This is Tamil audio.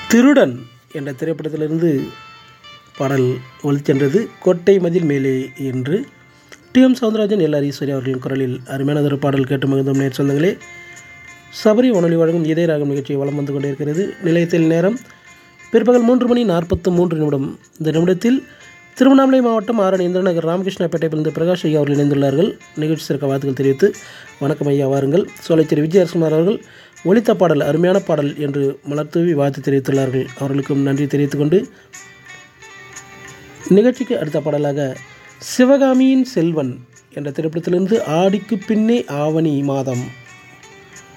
திருடன் என்ற திரைப்படத்திலிருந்து பாடல் ஒலிச்சென்றது கோட்டை மதில் மேலே என்று T M Soundararajan L R Eswari அவர்களின் குரலில் அருமையான ஒரு பாடல் கேட்டு மகிழ்ந்தோம் நேர் சொந்தங்களே சபரி வானொலி வழங்கும் இதய ராகம் நிகழ்ச்சி வலம் வந்து கொண்டிருக்கிறது நிலையத்தில் நேரம் பிற்பகல் மூன்று மணி நாற்பத்து மூன்று நிமிடம் இந்த நிமிடத்தில் திருவண்ணாமலை மாவட்டம் ஆரணி இந்திரநகர் ராமகிருஷ்ணப்பேட்டையிலிருந்து பிரகாஷ் ஐயா அவர்கள் இணைந்துள்ளார்கள் நிகழ்ச்சி சிறக்க வாழ்த்துக்கள் தெரிவித்து வணக்கம் ஐயா வாருங்கள் சோலைச்சேரி விஜயரசுமார் அவர்கள் ஒலித்த பாடல் அருமையான பாடல் என்று மலர்தூவி வாழ்த்து தெரிவித்துள்ளார்கள் அவர்களுக்கும் நன்றி தெரிவித்துக்கொண்டு நிகழ்ச்சிக்கு அடுத்த பாடலாக சிவகாமியின் செல்வன் என்ற திரைப்படத்திலிருந்து ஆடிக்கு பின்னே ஆவணி மாதம்